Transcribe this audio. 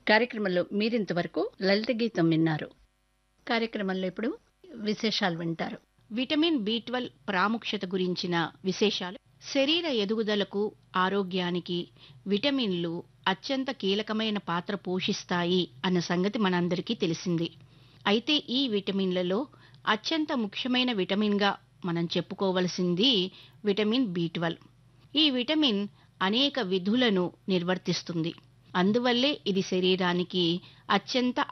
కార్యక్రమంలో మీరింతవరకు లలిత గీతం విన్నారు కార్యక్రమంలో ఇప్పుడు విశేషాలు వింటారు విటమిన్ బి ట్వెల్వ్ ప్రాముఖ్యత గురించిన విశేషాలు శరీర ఎదుగుదలకు ఆరోగ్యానికి విటమిన్లు అత్యంత కీలకమైన పాత్ర పోషిస్తాయి అన్న సంగతి మనందరికీ తెలిసింది అయితే ఈ విటమిన్లలో అత్యంత ముఖ్యమైన విటమిన్గా మనం చెప్పుకోవలసింది విటమిన్ బి ట్వెల్వ్ ఈ విటమిన్ అనేక విధులను నిర్వర్తిస్తుంది అందువల్లే ఇది శరీరానికి అత్యంత